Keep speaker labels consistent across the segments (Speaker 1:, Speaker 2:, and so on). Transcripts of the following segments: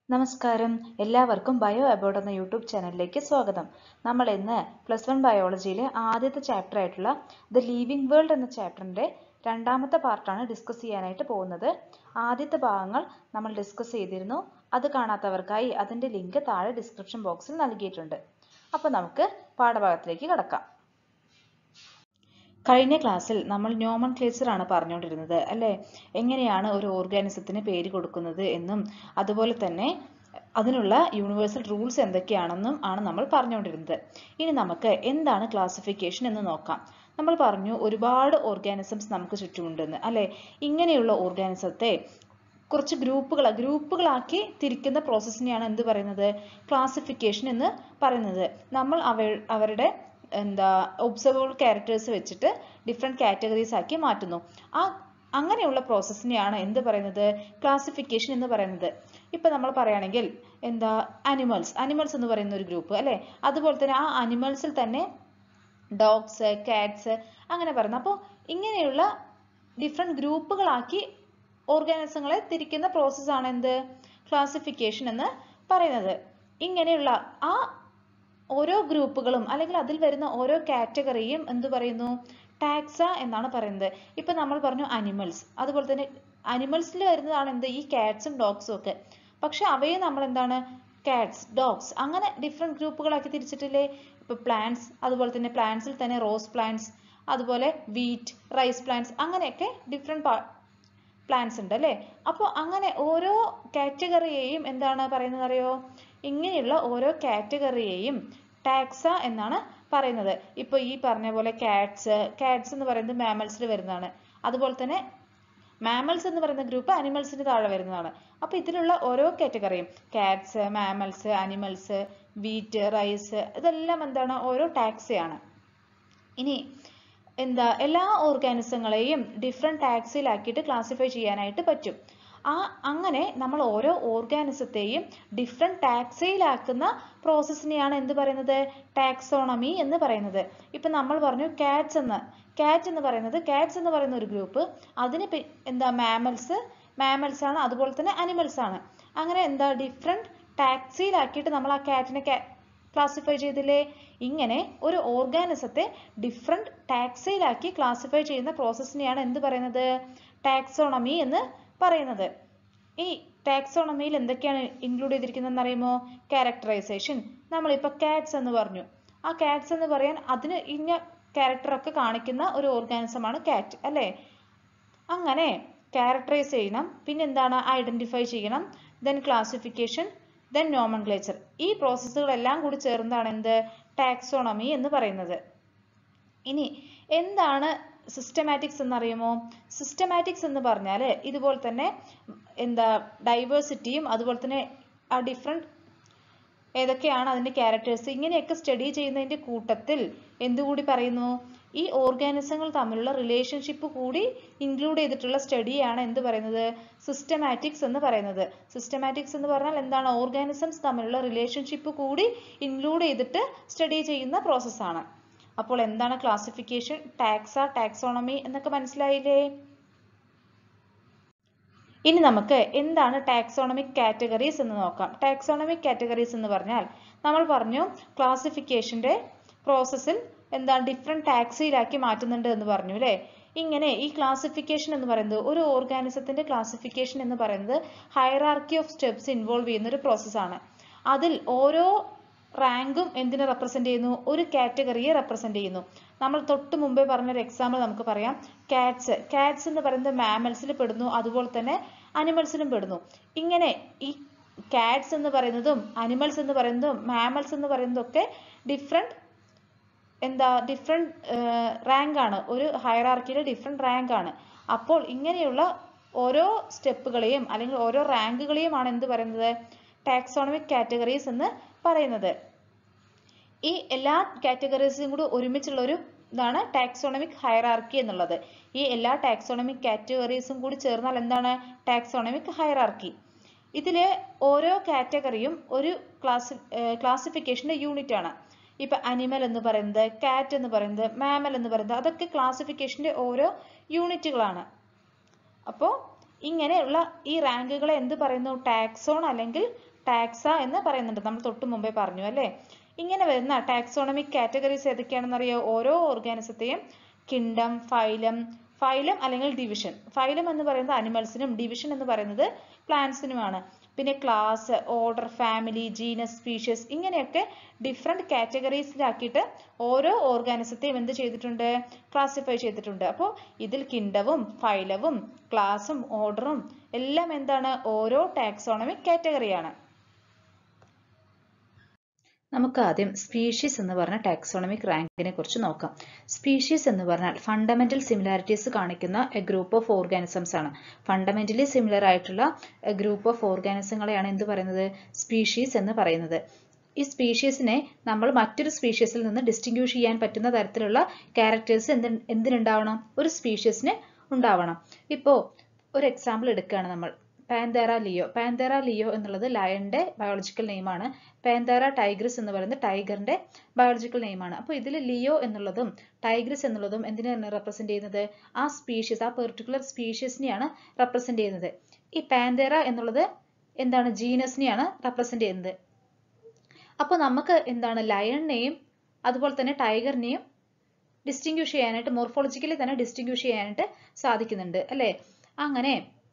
Speaker 1: നമസ്കാരം എല്ലാവർക്കും bio about എന്ന യൂട്യൂബ് ചാനലിലേക്ക് സ്വാഗതം നമ്മൾ ഇന്ന് പ്ലസ് വൺ ബയോളജിയിലെ ആദ്യത്തെ ചാപ്റ്റർ ആയിട്ടുള്ള ദ ലീവിംഗ് വേൾഡ് എന്ന ചാപ്റ്ററിന്റെ രണ്ടാമത്തെ പാർട്ടാണ് ഡിസ്കസ് ചെയ്യാനായിട്ട് പോകുന്നത് ആദ്യത്തെ ഭാഗങ്ങൾ നമ്മൾ ഡിസ്കസ് ചെയ്തിരുന്നു അത് കാണാത്തവർക്കായി അതിന്റെ ലിങ്ക് താഴെ ഡിസ്ക്രിപ്ഷൻ ബോക്സിൽ നൽകിയിട്ടുണ്ട് അപ്പോൾ നമുക്ക് പാഠഭാഗത്തിലേക്ക് കടക്കാം കഴിഞ്ഞ ക്ലാസ്സിൽ നമ്മൾ നോമൻ ആണ് പറഞ്ഞുകൊണ്ടിരുന്നത് അല്ലേ എങ്ങനെയാണ് ഒരു ഓർഗാനിസത്തിന് പേര് കൊടുക്കുന്നത് എന്നും അതുപോലെ തന്നെ അതിനുള്ള യൂണിവേഴ്സൽ റൂൾസ് എന്തൊക്കെയാണെന്നും ആണ് നമ്മൾ പറഞ്ഞുകൊണ്ടിരുന്നത് ഇനി നമുക്ക് എന്താണ് ക്ലാസിഫിക്കേഷൻ എന്ന് നോക്കാം നമ്മൾ പറഞ്ഞു ഒരുപാട് ഓർഗാനിസംസ് നമുക്ക് ചുറ്റുമുണ്ടെന്ന് അല്ലെ ഇങ്ങനെയുള്ള ഓർഗാനിസത്തെ കുറച്ച് ഗ്രൂപ്പുകൾ ഗ്രൂപ്പുകളാക്കി തിരിക്കുന്ന പ്രോസസ്സിനെയാണ് എന്ത് പറയുന്നത് ക്ലാസിഫിക്കേഷൻ എന്ന് പറയുന്നത് നമ്മൾ അവ അവരുടെ എന്താ ഒബ്സർവബിൾ ക്യാരക്ടേഴ്സ് വെച്ചിട്ട് ഡിഫറെൻറ്റ് കാറ്റഗറീസ് ആക്കി മാറ്റുന്നു ആ അങ്ങനെയുള്ള പ്രോസസ്സിനെയാണ് എന്ത് പറയുന്നത് ക്ലാസിഫിക്കേഷൻ എന്ന് പറയുന്നത് ഇപ്പം നമ്മൾ പറയുകയാണെങ്കിൽ എന്താ അനിമൽസ് അനിമൽസ് എന്ന് പറയുന്ന ഒരു ഗ്രൂപ്പ് അല്ലേ അതുപോലെ തന്നെ ആ അനിമൽസിൽ തന്നെ ഡോഗ്സ് കാറ്റ്സ് അങ്ങനെ പറയുന്നത് അപ്പോൾ ഇങ്ങനെയുള്ള ഡിഫറെൻറ്റ് ഗ്രൂപ്പുകളാക്കി ഓർഗാനിസങ്ങളെ തിരിക്കുന്ന പ്രോസസ്സാണ് എന്ത് ക്ലാസിഫിക്കേഷൻ എന്ന് പറയുന്നത് ഇങ്ങനെയുള്ള ആ ഓരോ ഗ്രൂപ്പുകളും അല്ലെങ്കിൽ അതിൽ വരുന്ന ഓരോ കാറ്റഗറിയും എന്ത് പറയുന്നു ടാക്സ എന്നാണ് പറയുന്നത് ഇപ്പൊ നമ്മൾ പറഞ്ഞു അനിമൽസ് അതുപോലെ തന്നെ അനിമൽസിൽ വരുന്നതാണ് എന്ത് ഈ കാറ്റ്സും ഡോഗ്സും ഒക്കെ പക്ഷെ അവയെ നമ്മൾ എന്താണ് കാറ്റ്സ് ഡോഗ്സ് അങ്ങനെ ഡിഫറെൻറ്റ് ഗ്രൂപ്പുകളാക്കി തിരിച്ചിട്ടില്ലേ ഇപ്പൊ പ്ലാന്റ്സ് അതുപോലെ തന്നെ പ്ലാന്റ്സിൽ തന്നെ റോസ് പ്ലാന്റ്സ് അതുപോലെ വീറ്റ് റൈസ് പ്ലാന്റ്സ് അങ്ങനെയൊക്കെ ഡിഫറെൻറ്റ് പ്ലാന്റ്സ് ഉണ്ട് അല്ലേ അപ്പോൾ അങ്ങനെ ഓരോ കാറ്റഗറിയെയും എന്താണ് പറയുന്നത് അറിയോ ഇങ്ങനെയുള്ള ഓരോ കാറ്റഗറിയെയും ടാക്സ എന്നാണ് പറയുന്നത് ഇപ്പൊ ഈ പറഞ്ഞ പോലെ കാറ്റ്സ് കാറ്റ്സ് എന്ന് പറയുന്നത് മാമൽസിൽ വരുന്നതാണ് അതുപോലെ തന്നെ മാമൽസ് എന്ന് പറയുന്ന ഗ്രൂപ്പ് അനിമൽസിന് താഴെ വരുന്നതാണ് അപ്പൊ ഇതിലുള്ള ഓരോ കാറ്റഗറിയും cats mammals animals wheat rice ഇതെല്ലാം എന്താണ് ഓരോ ടാക്സയാണ് ഇനി എന്താ എല്ലാ ഓർഗാനിസങ്ങളെയും ഡിഫറെൻറ്റ് ടാക്സിലാക്കിയിട്ട് ക്ലാസിഫൈ ചെയ്യാനായിട്ട് പറ്റും ആ അങ്ങനെ നമ്മൾ ഓരോ ഓർഗാനിസത്തെയും ഡിഫറെൻറ്റ് ടാക്സയിലാക്കുന്ന പ്രോസസ്സിനെയാണ് എന്ത് പറയുന്നത് ടാക്സോണമി എന്ന് പറയുന്നത് ഇപ്പം നമ്മൾ പറഞ്ഞു കാറ്റ്സ് എന്ന് കാറ്റ് എന്ന് പറയുന്നത് കാറ്റ്സ് എന്ന് പറയുന്ന ഒരു ഗ്രൂപ്പ് അതിന് എന്താ മാമൽസ് മാമൽസ് ആണ് അതുപോലെ തന്നെ അനിമൽസ് ആണ് അങ്ങനെ എന്താ ഡിഫറെൻറ്റ് ടാക്സിയിലാക്കിയിട്ട് നമ്മൾ ആ കാറ്റിനെ ക്ലാസിഫൈ ചെയ്തില്ലേ ഇങ്ങനെ ഒരു ഓർഗാനിസത്തെ ഡിഫറെൻറ്റ് ടാക്സയിലാക്കി ക്ലാസിഫൈ ചെയ്യുന്ന പ്രോസസ്സിനെയാണ് എന്ത് പറയുന്നത് ടാക്സോണമി എന്ന് പറയുന്നത് ഈ ടാക്സോണമിയിൽ എന്തൊക്കെയാണ് ഇൻക്ലൂഡ് ചെയ്തിരിക്കുന്നതെന്ന് അറിയുമോ ക്യാരക്ടറൈസേഷൻ നമ്മളിപ്പോൾ കാറ്റ്സ് എന്ന് പറഞ്ഞു ആ കാറ്റ്സ് എന്ന് പറയാൻ അതിന് ഇന്ന ക്യാരക്ടറൊക്കെ കാണിക്കുന്ന ഒരു ഓർഗാനിസമാണ് കാറ്റ് അല്ലേ അങ്ങനെ ക്യാരക്ടറൈസ് ചെയ്യണം പിന്നെ എന്താണ് ഐഡന്റിഫൈ ചെയ്യണം ദെൻ ക്ലാസിഫിക്കേഷൻ ദെൻ നോമൻക്ലേച്ചർ ഈ പ്രോസസ്സുകളെല്ലാം കൂടി ചേർന്നതാണ് എന്ത് ടാക്സോണമി എന്ന് പറയുന്നത് ഇനി എന്താണ് സിസ്റ്റമാറ്റിക്സ് എന്നറിയുമോ സിസ്റ്റമാറ്റിക്സ് എന്ന് പറഞ്ഞാൽ ഇതുപോലെ തന്നെ എന്താ ഡൈവേഴ്സിറ്റിയും അതുപോലെ തന്നെ ആ ഡിഫറെൻറ്റ് ഏതൊക്കെയാണ് അതിൻ്റെ ക്യാരക്ടേഴ്സ് ഇങ്ങനെയൊക്കെ സ്റ്റഡി ചെയ്യുന്നതിൻ്റെ കൂട്ടത്തിൽ എന്തുകൂടി പറയുന്നു ഈ ഓർഗാനിസങ്ങൾ തമ്മിലുള്ള റിലേഷൻഷിപ്പ് കൂടി ഇൻക്ലൂഡ് ചെയ്തിട്ടുള്ള സ്റ്റഡിയാണ് എന്ത് പറയുന്നത് സിസ്റ്റമാറ്റിക്സ് എന്ന് പറയുന്നത് സിസ്റ്റമാറ്റിക്സ് എന്ന് പറഞ്ഞാൽ എന്താണ് ഓർഗാനിസംസ് തമ്മിലുള്ള റിലേഷൻഷിപ്പ് കൂടി ഇൻക്ലൂഡ് ചെയ്തിട്ട് സ്റ്റഡി ചെയ്യുന്ന പ്രോസസ്സാണ് അപ്പോൾ എന്താണ് ക്ലാസിഫിക്കേഷൻ ടാക്സ ടാക്സോണമി എന്നൊക്കെ മനസ്സിലായില്ലേ ഇനി നമുക്ക് എന്താണ് ടാക്സോണമിക് കാറ്റഗറീസ് എന്ന് നോക്കാം ടാക്സോണമിക് കാറ്റഗറീസ് എന്ന് പറഞ്ഞാൽ നമ്മൾ പറഞ്ഞു ക്ലാസിഫിക്കേഷന്റെ പ്രോസസ്സിൽ എന്താണ് ഡിഫറെൻറ്റ് ടാക്സിയിലാക്കി മാറ്റുന്നുണ്ട് എന്ന് പറഞ്ഞു അല്ലേ ഇങ്ങനെ ഈ ക്ലാസിഫിക്കേഷൻ എന്ന് പറയുന്നത് ഒരു ഓർഗാനിസത്തിന്റെ ക്ലാസിഫിക്കേഷൻ എന്ന് പറയുന്നത് ഹൈറാർക്കി ഓഫ് സ്റ്റെപ്സ് ഇൻവോൾവ് ചെയ്യുന്ന ഒരു പ്രോസസ്സാണ് അതിൽ ഓരോ റാങ്കും എന്തിനെ റെപ്രസെന്റ് ചെയ്യുന്നു ഒരു കാറ്റഗറിയെ റെപ്രസെന്റ് ചെയ്യുന്നു നമ്മൾ തൊട്ട് മുമ്പേ പറഞ്ഞ ഒരു എക്സാമ്പിൾ നമുക്ക് പറയാം കാറ്റ്സ് കാറ്റ്സ് എന്ന് പറയുന്നത് മാമൽസിൽ പെടുന്നു അതുപോലെ തന്നെ അനിമൽസിലും പെടുന്നു ഇങ്ങനെ ഈ കാറ്റ്സ് എന്ന് പറയുന്നതും അനിമൽസ് എന്ന് പറയുന്നതും മാമൽസ് എന്ന് പറയുന്നതും ഒക്കെ ഡിഫറെൻറ്റ് എന്താ ഡിഫറെൻറ്റ് റാങ്ക് ആണ് ഒരു ഹൈറാർക്കിയിലെ ഡിഫറെൻറ്റ് റാങ്ക് ആണ് അപ്പോൾ ഇങ്ങനെയുള്ള ഓരോ സ്റ്റെപ്പുകളെയും അല്ലെങ്കിൽ ഓരോ റാങ്കുകളെയുമാണ് എന്ത് പറയുന്നത് ടാക്സോണമിക് കാറ്റഗറീസ് എന്ന് പറയുന്നത് ഈ എല്ലാ കാറ്റഗറീസും കൂടി ഒരുമിച്ചുള്ള ഒരു ഇതാണ് ടാക്സോണമിക് ഹൈറാർക്കി എന്നുള്ളത് ഈ എല്ലാ ടാക്സോണമിക് കാറ്റഗറീസും കൂടി ചേർന്നാൽ എന്താണ് ടാക്സോണമിക് ഹൈറാർക്കി ഇതിലെ ഓരോ കാറ്റഗറിയും ഒരു ക്ലാസ് ക്ലാസിഫിക്കേഷന്റെ യൂണിറ്റ് ആണ് ഇപ്പൊ അനിമൽ എന്ന് പറയുന്നത് കാറ്റ് എന്ന് പറയുന്നത് മാമൽ എന്ന് പറയുന്നത് അതൊക്കെ ക്ലാസിഫിക്കേഷന്റെ ഓരോ യൂണിറ്റുകളാണ് അപ്പോൾ ഇങ്ങനെയുള്ള ഈ റാങ്കുകളെ എന്ത് പറയുന്നു ടാക്സോൺ അല്ലെങ്കിൽ ടാക്സ എന്ന് പറയുന്നുണ്ട് നമ്മൾ തൊട്ട് മുമ്പേ പറഞ്ഞു അല്ലേ ഇങ്ങനെ വരുന്ന ടാക്സോണമിക് കാറ്റഗറീസ് ഏതൊക്കെയാണെന്നറിയോ ഓരോ ഓർഗാനിസത്തെയും കിങ്ഡം ഫൈലം ഫൈലം അല്ലെങ്കിൽ ഡിവിഷൻ ഫൈലം എന്ന് പറയുന്നത് അനിമൽസിനും ഡിവിഷൻ എന്ന് പറയുന്നത് പ്ലാന്റ്സിനുമാണ് പിന്നെ class order family genus species ഇങ്ങനെയൊക്കെ ഡിഫറെൻറ്റ് കാറ്റഗറീസിലാക്കിയിട്ട് ഓരോ ഓർഗാനിസത്തെയും എന്ത് ചെയ്തിട്ടുണ്ട് ക്ലാസിഫൈ ചെയ്തിട്ടുണ്ട് അപ്പോൾ ഇതിൽ കിണ്ടവും ഫൈലവും ക്ലാസും ഓർഡറും എല്ലാം എന്താണ് ഓരോ ടാക്സോണമിക് കാറ്റഗറിയാണ് നമുക്ക് ആദ്യം സ്പീഷീസ് എന്ന് പറഞ്ഞ ടാക്സോണമിക് റാങ്കിനെ കുറിച്ച് നോക്കാം സ്പീഷീസ് എന്ന് പറഞ്ഞാൽ ഫണ്ടമെന്റൽ സിമിലാരിറ്റീസ് കാണിക്കുന്ന എ ഗ്രൂപ്പ് ഓഫ് ഓർഗാനിസംസ് ആണ് ഫണ്ടമെന്റലി സിമിലർ ആയിട്ടുള്ള എ ഗ്രൂപ്പ് ഓഫ് ഓർഗാനിസങ്ങളെയാണ് എന്ത് പറയുന്നത് സ്പീഷീസ് എന്ന് പറയുന്നത് ഈ സ്പീഷീസിനെ നമ്മൾ മറ്റൊരു സ്പീഷീസിൽ നിന്ന് ഡിസ്റ്റിങ്ക്യൂഷ് ചെയ്യാൻ പറ്റുന്ന തരത്തിലുള്ള ക്യാരക്ടേഴ്സ് എന്ത് എന്തിനുണ്ടാവണം ഒരു സ്പീഷീസിന് ഉണ്ടാവണം ഇപ്പോൾ ഒരു എക്സാമ്പിൾ എടുക്കുകയാണ് നമ്മൾ പാന്തേറ ലിയോ പാന്തേറ ലിയോ എന്നുള്ളത് ലയണിന്റെ ബയോളജിക്കൽ നെയിമാണ് പാന്തേറ ടൈഗ്രസ് എന്ന് പറയുന്നത് ടൈഗറിന്റെ ബയോളജിക്കൽ നെയിമാണ് അപ്പോൾ ഇതിൽ ലിയോ എന്നുള്ളതും ടൈഗ്രസ് എന്നുള്ളതും എന്തിനാണ് റെപ്രസെന്റ് ചെയ്യുന്നത് ആ സ്പീഷീസ് ആ പെർട്ടിക്കുലർ സ്പീഷീസിനെയാണ് റെപ്രസെന്റ് ചെയ്യുന്നത് ഈ പാന്തേറ എന്നുള്ളത് എന്താണ് ജീനസിനെയാണ് റെപ്രസെന്റ് ചെയ്യുന്നത് അപ്പോൾ നമുക്ക് എന്താണ് ലയണിനെയും അതുപോലെ തന്നെ ടൈഗറിനെയും ഡിസ്റ്റിങ്ക്യൂഷ് ചെയ്യാനായിട്ട് മോർഫോളജിക്കലി തന്നെ ഡിസ്റ്റിങ്ക്യൂഷ് ചെയ്യാനായിട്ട് സാധിക്കുന്നുണ്ട് അല്ലേ അങ്ങനെ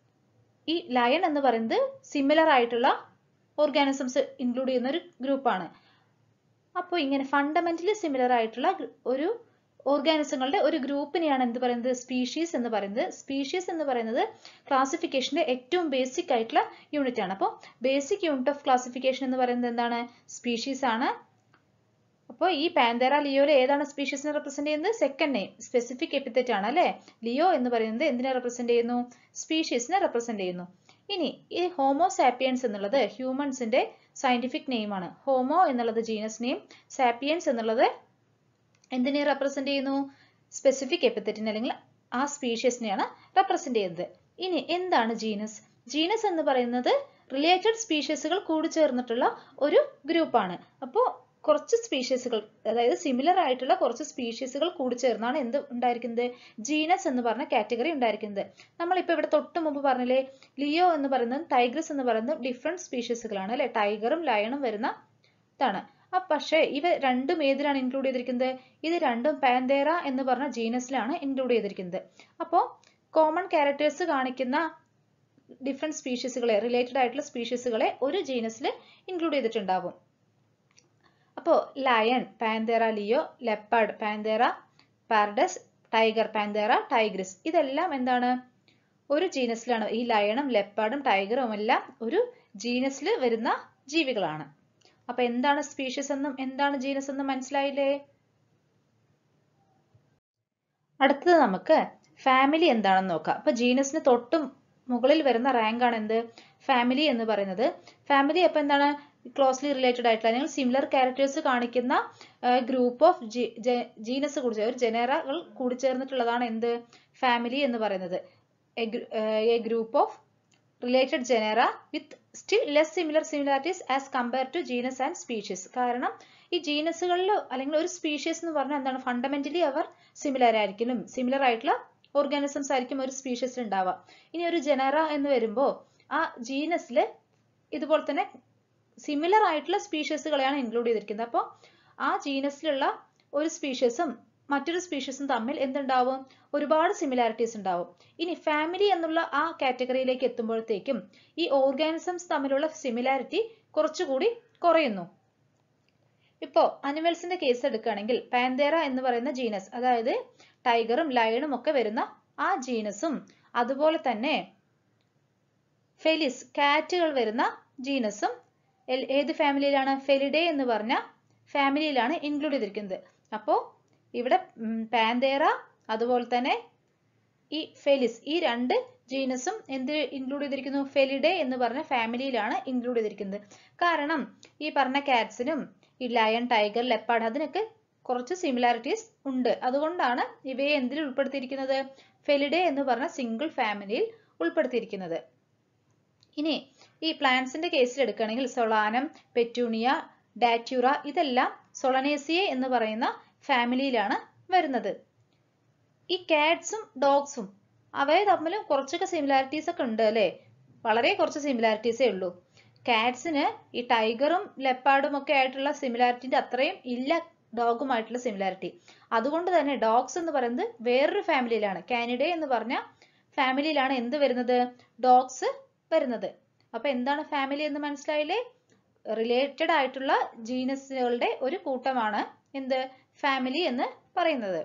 Speaker 1: ഈ ലയൺ എന്ന് പറയുന്നത് സിമിലർ ആയിട്ടുള്ള ഓർഗാനിസംസ് ഇൻക്ലൂഡ് ചെയ്യുന്ന ഒരു ഗ്രൂപ്പാണ് അപ്പോൾ ഇങ്ങനെ ഫണ്ടമെന്റലി സിമിലർ ആയിട്ടുള്ള ഒരു ഓർഗാനിസങ്ങളുടെ ഒരു ഗ്രൂപ്പിനെയാണ് എന്ത് പറയുന്നത് സ്പീഷീസ് എന്ന് പറയുന്നത് സ്പീഷീസ് എന്ന് പറയുന്നത് ക്ലാസിഫിക്കേഷന്റെ ഏറ്റവും ബേസിക് ആയിട്ടുള്ള യൂണിറ്റ് ആണ് അപ്പോൾ ബേസിക് യൂണിറ്റ് ഓഫ് ക്ലാസിഫിക്കേഷൻ എന്ന് പറയുന്നത് എന്താണ് സ്പീഷീസ് ആണ് അപ്പോൾ ഈ പാന്തേറ ലിയോയിൽ ഏതാണ് സ്പീഷീസിനെ റെപ്രസെന്റ് ചെയ്യുന്നത് സെക്കൻഡ് നെയിം സ്പെസിഫിക് എപ്പിത്തറ്റ് ആണ് അല്ലേ ലിയോ എന്ന് പറയുന്നത് എന്തിനെ റെപ്രസെന്റ് ചെയ്യുന്നു സ്പീഷീസിനെ റെപ്രസെന്റ് ചെയ്യുന്നു ഇനി ഈ ഹോമോ സാപ്പിയൻസ് എന്നുള്ളത് ഹ്യൂമൻസിന്റെ സയന്റിഫിക് നെയിമാണ് ഹോമോ എന്നുള്ളത് ജീനസ് നെയിം സാപ്പിയൻസ് എന്നുള്ളത് എന്തിനെ റെപ്രസെന്റ് ചെയ്യുന്നു സ്പെസിഫിക് എപ്പിത്തറ്റിനെ അല്ലെങ്കിൽ ആ സ്പീഷ്യസിനെയാണ് റെപ്രസെന്റ് ചെയ്യുന്നത് ഇനി എന്താണ് ജീനസ് ജീനസ് എന്ന് പറയുന്നത് റിലേറ്റഡ് സ്പീഷ്യസുകൾ കൂടിച്ചേർന്നിട്ടുള്ള ഒരു ഗ്രൂപ്പാണ് അപ്പോൾ കുറച്ച് സ്പീഷ്യസുകൾ അതായത് സിമിലർ ആയിട്ടുള്ള കുറച്ച് സ്പീഷ്യസുകൾ കൂടിച്ചേർന്നാണ് എന്ത് ഉണ്ടായിരിക്കുന്നത് ജീനസ് എന്ന് പറഞ്ഞ കാറ്റഗറി ഉണ്ടായിരിക്കുന്നത് നമ്മളിപ്പോൾ ഇവിടെ തൊട്ട് മുമ്പ് പറഞ്ഞില്ലേ ലിയോ എന്ന് പറയുന്നത് ടൈഗ്രസ് എന്ന് പറയുന്നത് ഡിഫറെന്റ് സ്പീഷ്യസുകളാണ് അല്ലെ ടൈഗറും ലയണും വരുന്ന ഇതാണ് ആ പക്ഷേ ഇവ രണ്ടും ഏതിലാണ് ഇൻക്ലൂഡ് ചെയ്തിരിക്കുന്നത് ഇത് രണ്ടും പാന്തേറ എന്ന് പറഞ്ഞ ജീനസിലാണ് ഇൻക്ലൂഡ് ചെയ്തിരിക്കുന്നത് അപ്പോൾ കോമൺ ക്യാരക്ടേഴ്സ് കാണിക്കുന്ന ഡിഫറെന്റ് സ്പീഷ്യസുകളെ റിലേറ്റഡ് ആയിട്ടുള്ള സ്പീഷ്യസുകളെ ഒരു ജീനസിൽ ഇൻക്ലൂഡ് ചെയ്തിട്ടുണ്ടാവും അപ്പോൾ lion panthera leo leopard panthera pardus tiger panthera tigris ഇതെല്ലാം എന്താണ് ഒരു ജീനസിലാണ് ഈ ലയണും ലെപ്പാർഡും ടൈഗറും എല്ലാം ഒരു ജീനസിൽ വരുന്ന ജീവികളാണ് അപ്പൊ എന്താണ് സ്പീഷ്യസ് എന്നും എന്താണ് ജീനസ് എന്നും മനസ്സിലായില്ലേ അടുത്തത് നമുക്ക് ഫാമിലി എന്താണെന്ന് നോക്കാം അപ്പൊ ജീനസിന് തൊട്ടും മുകളിൽ വരുന്ന റാങ്ക് ആണ് എന്ത് ഫാമിലി എന്ന് പറയുന്നത് ഫാമിലി അപ്പൊ എന്താണ് ക്ലോസ്ലി റിലേറ്റഡ് ആയിട്ടുള്ള അല്ലെങ്കിൽ സിമിലർ ക്യാരക്ടേഴ്സ് കാണിക്കുന്ന ഗ്രൂപ്പ് ഓഫ് ജീനസ് കൂടി ഒരു ജനറകൾ കൂടിച്ചേർന്നിട്ടുള്ളതാണ് എന്ത് ഫാമിലി എന്ന് പറയുന്നത് a group of related genera with still less similar similarities as compare to genus and species കാരണം ഈ ജീനസുകളിൽ അല്ലെങ്കിൽ ഒരു സ്പീഷ്യസ് എന്ന് പറഞ്ഞാൽ എന്താണ് ഫണ്ടമെന്റലി അവർ സിമിലർ ആയിരിക്കും സിമിലർ ആയിട്ടുള്ള ഓർഗാനിസംസ് ആയിരിക്കും ഒരു സ്പീഷ്യസിൽ ഉണ്ടാവുക ഇനി ഒരു ജനറ എന്ന് വരുമ്പോൾ ആ ജീനസിൽ ഇതുപോലെ തന്നെ സിമിലർ ആയിട്ടുള്ള സ്പീഷ്യസുകളെയാണ് ഇൻക്ലൂഡ് ചെയ്തിരിക്കുന്നത് അപ്പോൾ ആ ജീനസിലുള്ള ഒരു സ്പീഷ്യസും മറ്റൊരു സ്പീഷ്യസും തമ്മിൽ എന്തുണ്ടാവും ഒരുപാട് സിമിലാരിറ്റീസ് ഉണ്ടാവും ഇനി ഫാമിലി എന്നുള്ള ആ കാറ്റഗറിയിലേക്ക് എത്തുമ്പോഴത്തേക്കും ഈ ഓർഗാനിസംസ് തമ്മിലുള്ള സിമിലാരിറ്റി കുറച്ചുകൂടി കുറയുന്നു ഇപ്പോൾ അനിമൽസിന്റെ കേസ് എടുക്കുകയാണെങ്കിൽ പാന്തേറ എന്ന് പറയുന്ന ജീനസ് അതായത് ടൈഗറും ലയണും ഒക്കെ വരുന്ന ആ ജീനസും അതുപോലെ തന്നെ ഫെലിസ് കാറ്റുകൾ വരുന്ന ജീനസും ഏത് ഫാമിലിയിലാണ് ഫെലിഡേ എന്ന് പറഞ്ഞ ഫാമിലിയിലാണ് ഇൻക്ലൂഡ് ചെയ്തിരിക്കുന്നത് അപ്പോൾ ഇവിടെ പാന്തേറ അതുപോലെ തന്നെ ഈ ഫെലിസ് ഈ രണ്ട് ജീനസും എന്ത് ഇൻക്ലൂഡ് ചെയ്തിരിക്കുന്നു ഫെലിഡേ എന്ന് പറഞ്ഞ ഫാമിലിയിലാണ് ഇൻക്ലൂഡ് ചെയ്തിരിക്കുന്നത് കാരണം ഈ പറഞ്ഞ കാറ്റ്സിനും ഈ ലയൺ ടൈഗർ ലെപ്പാർഡ് അതിനൊക്കെ കുറച്ച് സിമിലാരിറ്റീസ് ഉണ്ട് അതുകൊണ്ടാണ് ഇവയെ എന്തിൽ ഉൾപ്പെടുത്തിയിരിക്കുന്നത് ഫെലിഡേ എന്ന് പറഞ്ഞ സിംഗിൾ ഫാമിലിയിൽ ഉൾപ്പെടുത്തിയിരിക്കുന്നത് ഇനി ഈ പ്ലാന്റ്സിന്റെ കേസിൽ എടുക്കുകയാണെങ്കിൽ സൊളാനം പെറ്റൂണിയ ഡാറ്റ്യൂറ ഇതെല്ലാം സൊളനേസിയെ എന്ന് പറയുന്ന ഫാമിലിയിലാണ് വരുന്നത് ഈ കാറ്റ്സും ഡോഗ്സും അവയെ തമ്മിൽ കുറച്ചൊക്കെ സിമിലാരിറ്റീസ് ഒക്കെ ഉണ്ട് അല്ലേ വളരെ കുറച്ച് സിമിലാരിറ്റീസേ ഉള്ളൂ കാറ്റ്സിന് ഈ ടൈഗറും ലെപ്പാർഡും ഒക്കെ ആയിട്ടുള്ള സിമിലാരിറ്റിന്റെ അത്രയും ഇല്ല ഡോഗുമായിട്ടുള്ള സിമിലാരിറ്റി അതുകൊണ്ട് തന്നെ ഡോഗ്സ് എന്ന് പറയുന്നത് വേറൊരു ഫാമിലിയിലാണ് കാനിഡേ എന്ന് പറഞ്ഞ ഫാമിലിയിലാണ് എന്ത് വരുന്നത് ഡോഗ്സ് വരുന്നത് അപ്പൊ എന്താണ് ഫാമിലി എന്ന് മനസ്സിലായില്ലേ റിലേറ്റഡ് ആയിട്ടുള്ള ജീനസുകളുടെ ഒരു കൂട്ടമാണ് എന്ത് ഫാമിലി എന്ന് പറയുന്നത്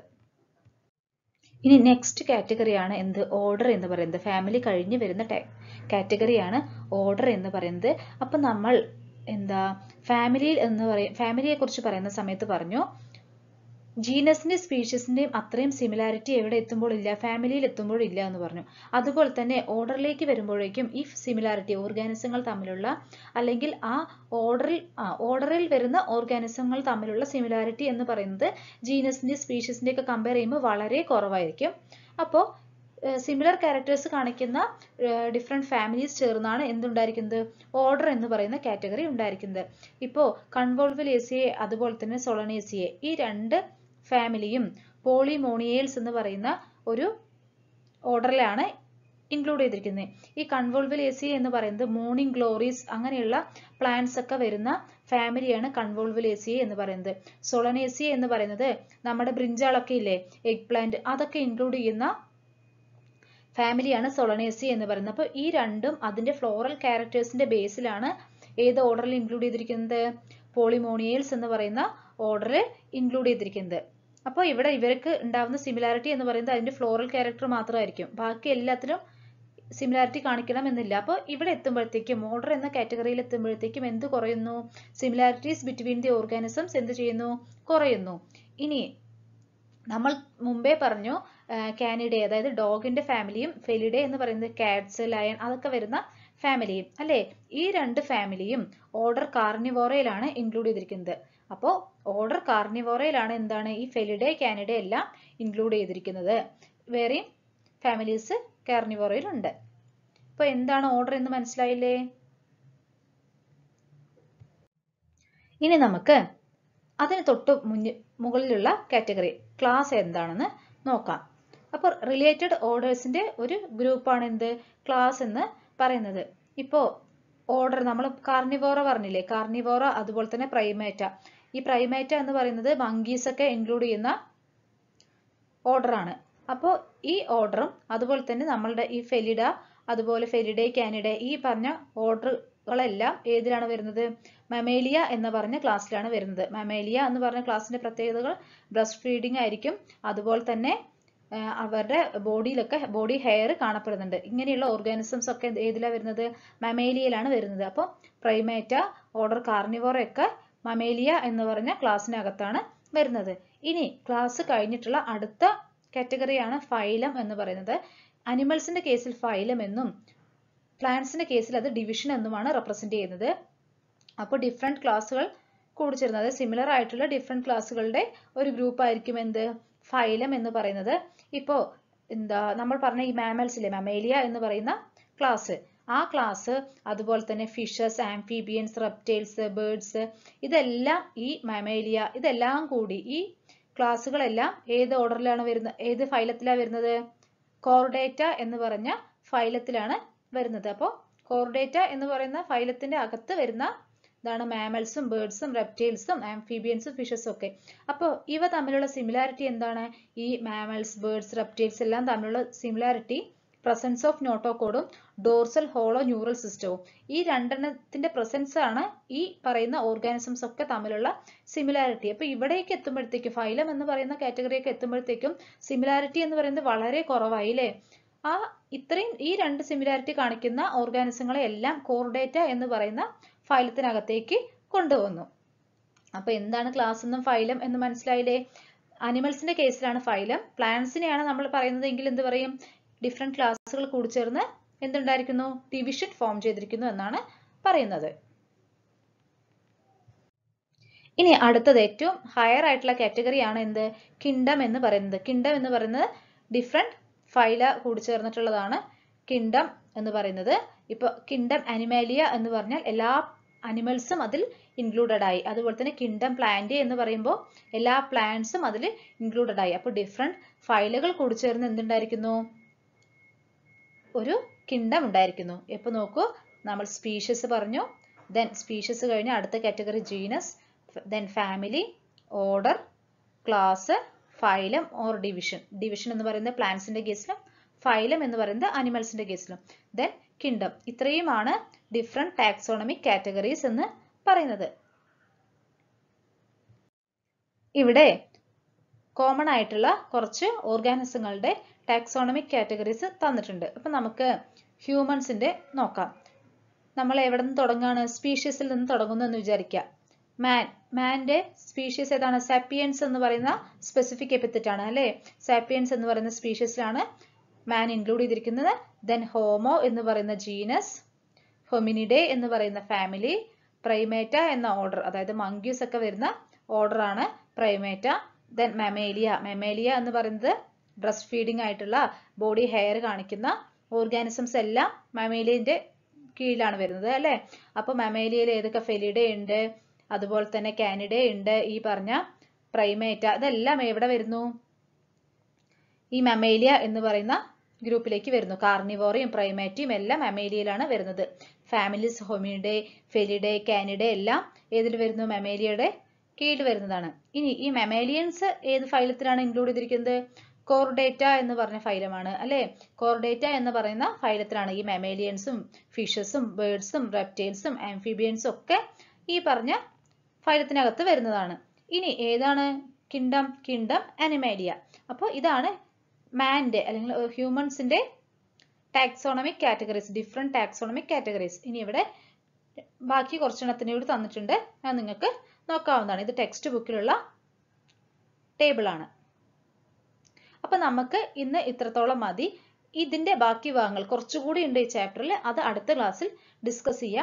Speaker 1: ഇനി നെക്സ്റ്റ് കാറ്റഗറിയാണ് എന്ത് ഓർഡർ എന്ന് പറയുന്നത് ഫാമിലി കഴിഞ്ഞ് വരുന്ന കാറ്റഗറിയാണ് ഓർഡർ എന്ന് പറയുന്നത് അപ്പൊ നമ്മൾ എന്താ ഫാമിലിയിൽ എന്ന് പറയും ഫാമിലിയെ കുറിച്ച് പറയുന്ന സമയത്ത് പറഞ്ഞു ജീനസിന്റെ സ്പീഷീസിന്റെയും അത്രയും സിമിലാരിറ്റി എവിടെ എത്തുമ്പോൾ ഇല്ല ഫാമിലിയിൽ എത്തുമ്പോൾ ഇല്ല എന്ന് പറഞ്ഞു അതുപോലെ തന്നെ ഓർഡറിലേക്ക് വരുമ്പോഴേക്കും ഈ സിമിലാരിറ്റി ഓർഗാനിസങ്ങൾ തമ്മിലുള്ള അല്ലെങ്കിൽ ആ ഓർഡറിൽ ആ ഓർഡറിൽ വരുന്ന ഓർഗാനിസങ്ങൾ തമ്മിലുള്ള സിമിലാരിറ്റി എന്ന് പറയുന്നത് ജീനസിന്റെ സ്പീഷീസിന്റെ ഒക്കെ കമ്പയർ ചെയ്യുമ്പോൾ വളരെ കുറവായിരിക്കും അപ്പോൾ സിമിലർ ക്യാരക്ടേഴ്സ് കാണിക്കുന്ന ഡിഫറെൻറ്റ് ഫാമിലീസ് ചേർന്നാണ് എന്തുണ്ടായിരിക്കുന്നത് ഓർഡർ എന്ന് പറയുന്ന കാറ്റഗറി ഉണ്ടായിരിക്കുന്നത് ഇപ്പോൾ കൺവോൾവലേസിയെ അതുപോലെ തന്നെ സൊളനേസിയെ ഈ രണ്ട് ഫാമിലിയും പോളിമോണിയേൽസ് എന്ന് പറയുന്ന ഒരു ഓർഡറിലാണ് ഇൻക്ലൂഡ് ചെയ്തിരിക്കുന്നത് ഈ കൺവോൾവലേസിയ എന്ന് പറയുന്നത് മോർണിംഗ് ഗ്ലോറീസ് അങ്ങനെയുള്ള പ്ലാന്റ്സ് ഒക്കെ വരുന്ന ഫാമിലിയാണ് കൺവോൾവലേസിയ എന്ന് പറയുന്നത് സൊളനേസിയ എന്ന് പറയുന്നത് നമ്മുടെ ബ്രിഞ്ചാളൊക്കെ ഇല്ലേ എഗ് പ്ലാന്റ് അതൊക്കെ ഇൻക്ലൂഡ് ചെയ്യുന്ന ഫാമിലിയാണ് സൊളനേസി എന്ന് പറയുന്നത് അപ്പോൾ ഈ രണ്ടും അതിന്റെ ഫ്ലോറൽ ക്യാരക്ടേഴ്സിന്റെ ബേസിലാണ് ഏത് ഓർഡറിൽ ഇൻക്ലൂഡ് ചെയ്തിരിക്കുന്നത് പോളിമോണിയൽസ് എന്ന് പറയുന്ന ഓർഡറിൽ ഇൻക്ലൂഡ് ചെയ്തിരിക്കുന്നത് അപ്പോൾ ഇവിടെ ഇവർക്ക് ഉണ്ടാവുന്ന സിമിലാരിറ്റി എന്ന് പറയുന്നത് അതിന്റെ ഫ്ലോറൽ ക്യാരക്ടർ മാത്രമായിരിക്കും ബാക്കി എല്ലാത്തിലും സിമിലാരിറ്റി കാണിക്കണം എന്നില്ല അപ്പോൾ ഇവിടെ എത്തുമ്പോഴത്തേക്കും ഓർഡർ എന്ന കാറ്റഗറിയിൽ എത്തുമ്പോഴത്തേക്കും എന്ത് കുറയുന്നു സിമിലാരിറ്റീസ് ബിറ്റ്വീൻ ദി ഓർഗാനിസംസ് എന്ത് ചെയ്യുന്നു കുറയുന്നു ഇനി നമ്മൾ മുമ്പേ പറഞ്ഞു കാനിഡേ അതായത് ഡോഗിന്റെ ഫാമിലിയും ഫെലിഡേ എന്ന് പറയുന്നത് കാറ്റ്സ് ലയൺ അതൊക്കെ വരുന്ന ഫാമിലിയും അല്ലേ ഈ രണ്ട് ഫാമിലിയും ഓർഡർ കാർണിവോറയിലാണ് ഇൻക്ലൂഡ് ചെയ്തിരിക്കുന്നത് അപ്പോൾ ഓർഡർ കാർണിവോറയിലാണ് എന്താണ് ഈ ഫെലിഡേ കാനിഡേ എല്ലാം ഇൻക്ലൂഡ് ചെയ്തിരിക്കുന്നത് വേറെയും ഫാമിലീസ് കാർണിവോറയിലുണ്ട് അപ്പോൾ എന്താണ് ഓർഡർ എന്ന് മനസ്സിലായില്ലേ ഇനി നമുക്ക് അതിന് തൊട്ട് മുന്നിൽ മുകളിലുള്ള കാറ്റഗറി ക്ലാസ് എന്താണെന്ന് നോക്കാം അപ്പോൾ റിലേറ്റഡ് ഓർഡേഴ്സിന്റെ ഒരു ഗ്രൂപ്പാണ് എന്ത് ക്ലാസ് എന്ന് പറയുന്നത് ഇപ്പോൾ ഓർഡർ നമ്മൾ കാർണിവോറ പറഞ്ഞില്ലേ കാർണിവോറ അതുപോലെ തന്നെ പ്രൈമേറ്റ ഈ പ്രൈമേറ്റ എന്ന് പറയുന്നത് മങ്കീസ് ഒക്കെ ഇൻക്ലൂഡ് ചെയ്യുന്ന ഓർഡർ ആണ് അപ്പോൾ ഈ ഓർഡറും അതുപോലെ തന്നെ നമ്മളുടെ ഈ ഫെലിഡ അതുപോലെ ഫെലിഡേ കാനിഡേ ഈ പറഞ്ഞ ഓർഡറുകളെല്ലാം ഏതിലാണ് വരുന്നത് മമേലിയ എന്ന് പറഞ്ഞ ക്ലാസ്സിലാണ് വരുന്നത് മമേലിയ എന്ന് പറഞ്ഞ ക്ലാസ്സിന്റെ പ്രത്യേകതകൾ ബ്രസ്റ്റ് ഫീഡിംഗ് ആയിരിക്കും അതുപോലെ തന്നെ അവരുടെ ബോഡിയിലൊക്കെ ബോഡി ഹെയർ കാണപ്പെടുന്നുണ്ട് ഇങ്ങനെയുള്ള ഓർഗാനിസംസ് ഒക്കെ ഏതിലാണ് വരുന്നത് മമേലിയയിലാണ് വരുന്നത് അപ്പോൾ പ്രൈമേറ്റ ഓർഡർ കാർണിവോറ ഒക്കെ മമേലിയ എന്ന് പറഞ്ഞ ക്ലാസ്സിനകത്താണ് വരുന്നത് ഇനി ക്ലാസ് കഴിഞ്ഞിട്ടുള്ള അടുത്ത കാറ്റഗറിയാണ് ഫൈലം എന്ന് പറയുന്നത് അനിമൽസിന്റെ കേസിൽ ഫൈലം എന്നും പ്ലാന്റ്സിന്റെ കേസിൽ അത് ഡിവിഷൻ എന്നുമാണ് റെപ്രസെന്റ് ചെയ്യുന്നത് അപ്പോൾ ഡിഫറെന്റ് ക്ലാസ്സുകൾ കൂടിച്ചേരുന്നത് സിമിലർ ആയിട്ടുള്ള ഡിഫറെന്റ് ക്ലാസ്സുകളുടെ ഒരു ഗ്രൂപ്പ് ആയിരിക്കും എന്ത് ഫൈലം എന്ന് പറയുന്നത് ഇപ്പോ എന്താ നമ്മൾ പറഞ്ഞ ഈ മാമൽസിലെ മമേലിയ എന്ന് പറയുന്ന ക്ലാസ് ആ ക്ലാസ് അതുപോലെ തന്നെ ഫിഷസ് ആംഫീബിയൻസ് റെപ്റ്റൈൽസ് ബേർഡ്സ് ഇതെല്ലാം ഈ മമേലിയ ഇതെല്ലാം കൂടി ഈ ക്ലാസ്സുകളെല്ലാം ഏത് ഓർഡറിലാണ് വരുന്നത് ഏത് ഫൈലത്തിലാണ് വരുന്നത് കോർഡേറ്റ എന്ന് പറഞ്ഞ ഫൈലത്തിലാണ് വരുന്നത് അപ്പോൾ കോർഡേറ്റ എന്ന് പറയുന്ന ഫൈലത്തിന്റെ അകത്ത് വരുന്ന ഇതാണ് മാമൽസും ബേർഡ്സും റെപ്റ്റൈൽസും ആംഫീബിയൻസും ഫിഷസും ഒക്കെ അപ്പോൾ ഇവ തമ്മിലുള്ള സിമിലാരിറ്റി എന്താണ് ഈ മാമൽസ് ബേർഡ്സ് റെപ്റ്റൈൽസ് എല്ലാം തമ്മിലുള്ള സിമിലാരിറ്റി പ്രസൻസ് ഓഫ് നോട്ടോകോഡും ഡോർസൽ ഹോളോ ന്യൂറൽ സിസ്റ്റവും ഈ രണ്ടെണ്ണത്തിന്റെ പ്രസൻസ് ആണ് ഈ പറയുന്ന ഓർഗാനിസംസ് ഒക്കെ തമ്മിലുള്ള സിമിലാരിറ്റി അപ്പൊ ഇവിടേക്ക് എത്തുമ്പോഴത്തേക്കും ഫൈലം എന്ന് പറയുന്ന കാറ്റഗറിയൊക്കെ എത്തുമ്പോഴത്തേക്കും സിമിലാരിറ്റി എന്ന് പറയുന്നത് വളരെ കുറവായി അല്ലേ ആ ഇത്രയും ഈ രണ്ട് സിമിലാരിറ്റി കാണിക്കുന്ന ഓർഗാനിസങ്ങളെ എല്ലാം കോർഡേറ്റ എന്ന് പറയുന്ന ഫൈലത്തിനകത്തേക്ക് കൊണ്ടുവന്നു അപ്പൊ എന്താണ് ക്ലാസ് എന്നും ഫൈലം എന്ന് മനസ്സിലായില്ലേ അനിമൽസിന്റെ കേസിലാണ് ഫൈലം പ്ലാന്റ്സിനെയാണ് നമ്മൾ പറയുന്നത് എങ്കിൽ എന്ത് പറയും ഡിഫറെന്റ് ക്ലാസ്സുകൾ കൂടിച്ചേർന്ന് എന്തുണ്ടായിരിക്കുന്നു ഡിവിഷൻ ഫോം ചെയ്തിരിക്കുന്നു എന്നാണ് പറയുന്നത് ഇനി അടുത്തത് ഏറ്റവും ഹയർ ആയിട്ടുള്ള കാറ്റഗറിയാണ് എന്ത് കിങ്ഡം എന്ന് പറയുന്നത് കിങ്ഡം എന്ന് പറയുന്നത് ഡിഫറെന്റ് ഫൈല കൂടിച്ചേർന്നിട്ടുള്ളതാണ് കിങ്ഡം എന്ന് പറയുന്നത് ഇപ്പൊ കിങ്ഡം അനിമാലിയ എന്ന് പറഞ്ഞാൽ എല്ലാ അനിമൽസും അതിൽ ഇൻക്ലൂഡഡ് ആയി അതുപോലെ തന്നെ കിങ്ഡം പ്ലാന്റ് എന്ന് പറയുമ്പോൾ എല്ലാ പ്ലാന്റ്സും അതിൽ ഇൻക്ലൂഡഡ് ആയി അപ്പോൾ ഡിഫറെന്റ് ഫൈലുകൾ കൂടിച്ചേർന്ന് എന്തുണ്ടായിരിക്കുന്നു ഒരു കിങ്ഡം ഉണ്ടായിരിക്കുന്നു എപ്പോൾ നോക്കൂ നമ്മൾ സ്പീഷ്യസ് പറഞ്ഞു ദെൻ സ്പീഷ്യസ് കഴിഞ്ഞ് അടുത്ത category genus then family order class phylum or division division എന്ന് പറയുന്നത് പ്ലാന്റ്സിന്റെ കേസിലും ഫൈലം എന്ന് പറയുന്നത് അനിമൽസിന്റെ കേസിലും ദെൻ കിങ്ഡം ഇത്രയുമാണ് ഡിഫറെന്റ് ടാക്സോണമിക് കാറ്റഗറീസ് എന്ന് പറയുന്നത് ഇവിടെ കോമൺ ആയിട്ടുള്ള കുറച്ച് ഓർഗാനിസങ്ങളുടെ ടാക്സോണമിക് കാറ്റഗറീസ് തന്നിട്ടുണ്ട് അപ്പം നമുക്ക് ഹ്യൂമൻസിന്റെ നോക്കാം നമ്മൾ എവിടെ നിന്ന് തുടങ്ങുകയാണ് സ്പീഷ്യസിൽ നിന്ന് തുടങ്ങുന്നു എന്ന് വിചാരിക്കുക മാൻ മാന്റെ സ്പീഷ്യസ് ഏതാണ് സാപ്പിയൻസ് എന്ന് പറയുന്ന സ്പെസിഫിക് എപ്പിത്തറ്റ് ആണ് അല്ലേ സാപ്പിയൻസ് എന്ന് പറയുന്ന സ്പീഷ്യസിലാണ് മാൻ ഇൻക്ലൂഡ് ചെയ്തിരിക്കുന്നത് ദെൻ ഹോമോ എന്ന് പറയുന്ന ജീനസ് ഹൊമിനിഡേ എന്ന് പറയുന്ന ഫാമിലി പ്രൈമേറ്റ എന്ന ഓർഡർ അതായത് മങ്ക്യൂസ് ഒക്കെ വരുന്ന ഓർഡർ ആണ് പ്രൈമേറ്റ ദെൻ മെമേലിയ മെമേലിയ എന്ന് പറയുന്നത് ബ്രസ്റ്റ് ഫീഡിംഗ് ആയിട്ടുള്ള ബോഡി ഹെയർ കാണിക്കുന്ന ഓർഗാനിസംസ് എല്ലാം മമേലിയന്റെ കീഴിലാണ് വരുന്നത് അല്ലേ അപ്പോൾ മമേലിയയിൽ ഏതൊക്കെ ഫെലിഡേ ഉണ്ട് അതുപോലെ തന്നെ കാനിഡേ ഉണ്ട് ഈ പറഞ്ഞ പ്രൈമേറ്റ ഇതെല്ലാം എവിടെ വരുന്നു ഈ മമേലിയ എന്ന് പറയുന്ന ഗ്രൂപ്പിലേക്ക് വരുന്നു കാർണിവോറയും പ്രൈമേറ്റയും എല്ലാം മമേലിയയിലാണ് വരുന്നത് ഫാമിലീസ് ഹൊമിഡേ ഫെലിഡേ കാനിഡേ എല്ലാം ഏതിൽ വരുന്നു മമേലിയയുടെ കീഴിൽ വരുന്നതാണ് ഇനി ഈ മെമേലിയൻസ് ഏത് ഫൈലത്തിലാണ് ഇൻക്ലൂഡ് ചെയ്തിരിക്കുന്നത് കോർഡേറ്റ എന്ന് പറഞ്ഞ ഫൈലമാണ് അല്ലെ കോർഡേറ്റ എന്ന് പറയുന്ന ഫൈലത്തിലാണ് ഈ മെമേലിയൻസും ഫിഷസും ബേർഡ്സും റെപ്റ്റൈൽസും ആംഫിബിയൻസും ഒക്കെ ഈ പറഞ്ഞ ഫൈലത്തിനകത്ത് വരുന്നതാണ് ഇനി ഏതാണ് കിങ്ഡം കിങ്ഡം അനിമേലിയ അപ്പോൾ ഇതാണ് മാൻ്റെ അല്ലെങ്കിൽ ഹ്യൂമൻസിന്റെ taxonomic categories different taxonomic categories ഇനി ഇവിടെ ബാക്കി കുറച്ചെണ്ണത്തിന് കൂടി തന്നിട്ടുണ്ട് അത് നിങ്ങൾക്ക് നോക്കാവുന്നതാണ് ഇത് ടെക്സ്റ്റ് ബുക്കിലുള്ള ടേബിൾ ആണ് അപ്പൊ നമുക്ക് ഇന്ന് ഇത്രത്തോളം മതി ഇതിന്റെ ബാക്കി ഭാഗങ്ങൾ കുറച്ചുകൂടി ഉണ്ട് ഈ ചാപ്റ്ററിൽ അത് അടുത്ത ക്ലാസ്സിൽ ഡിസ്കസ് ചെയ്യാം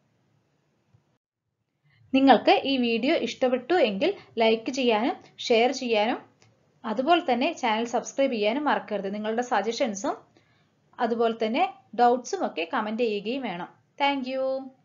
Speaker 1: നിങ്ങൾക്ക് ഈ വീഡിയോ ഇഷ്ടപ്പെട്ടു എങ്കിൽ ലൈക്ക് ചെയ്യാനും ഷെയർ ചെയ്യാനും അതുപോലെ തന്നെ ചാനൽ സബ്സ്ക്രൈബ് ചെയ്യാനും മറക്കരുത് നിങ്ങളുടെ സജഷൻസും അതുപോലെ തന്നെ ഡൗട്ട്സും ഒക്കെ കമന്റ് ചെയ്യുകയും വേണം താങ്ക്